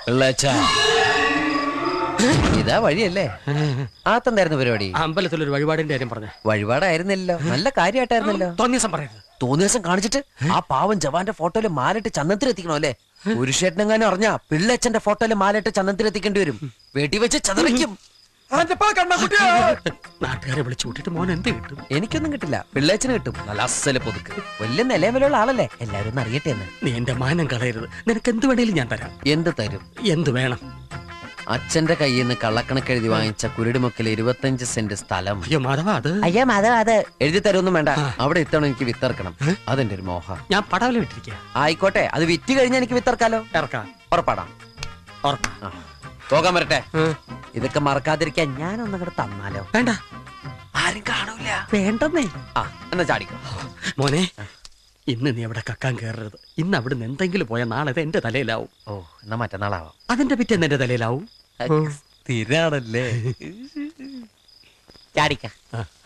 പിള്ളേച്ച ഇതാ വഴിയല്ലേ ആത്തെന്തായിരുന്നു പരിപാടി അമ്പലത്തിൽ ഒരു വഴിപാടിന്റെ കാര്യം പറഞ്ഞ വഴിപാടായിരുന്നല്ലോ നല്ല കാര്യമായിട്ടായിരുന്നല്ലോ തോന്നിയ ദിവസം പറയരുത് തോന്നിയ ദിവസം കാണിച്ചിട്ട് ആ പാവം ജവാന്റെ ഫോട്ടോയില് മാലിട്ട് ചന്ദനത്തിൽ എത്തിക്കണോ അല്ലേ പുരുഷേട്ടനെങ്ങാനും അറിഞ്ഞാ പിള്ളച്ചന്റെ ഫോട്ടോയില് മാലിട്ട് ചന്ദനത്തിൽ എത്തിക്കേണ്ടി വരും വീട്ടിൽ വെച്ച് ചതറിക്കും നാട്ടുകാരെ വിളിച്ചു കൂട്ടിട്ട് മോൻ എന്ത് കിട്ടും എനിക്കൊന്നും കിട്ടില്ല പിള്ളേച്ചന് കിട്ടും നല്ല അസല് പൊതുക്ക് വലിയ നിലവിലുള്ള ആളല്ലേ എല്ലാരും ഒന്ന് അറിയട്ടെ എന്ന് നീ എന്റെ മാനം കളയരുത് നിനക്ക് എന്ത് വേണേലും ഞാൻ തരാം എന്ത് തരും എന്ത് വേണം അച്ഛന്റെ കയ്യിൽ നിന്ന് കള്ളക്കണക്ക് എഴുതി വാങ്ങിച്ച കുരുടിമുക്കിൽ ഇരുപത്തഞ്ച് സെന്റ് സ്ഥലം അയ്യോ മാധവ അത് അയ്യോ അത് അത് എഴുതി തരുമൊന്നും വേണ്ട അവിടെ ഇത്തവണ എനിക്ക് വിത്തർക്കണം അതെന്റെ ഒരു മോഹ ഞാൻ പടവല വിട്ടിരിക്കുക ആയിക്കോട്ടെ അത് വിറ്റ് കഴിഞ്ഞാൽ എനിക്ക് വിത്തർക്കാലോ ഇറക്കാം ഉറപ്പാടാം ഉറപ്പാ ആ. പോകാൻ വരട്ടെ ആ. ഇതൊക്കെ മറക്കാതിരിക്കാൻ ഞാനൊന്നും കൂടെ തന്നാലോ വേണ്ട ആരും കാണൂല വേണ്ടെന്നേ ആ എന്നാ ചാടിക്കോ മോനെ ഇന്ന് നീ അവിടെ കക്കാൻ കയറരുത് ഇന്ന് അവിടുന്ന് എന്തെങ്കിലും പോയ നാളെ ഇത് എന്റെ തലയിലാവും ഓ എന്നാ മറ്റന്നാളാവാം അതിന്റെ പിറ്റേന്ന് എന്റെ തലയിലാവും സ്ഥിരാണല്ലേ ചാടിക്ക ആ.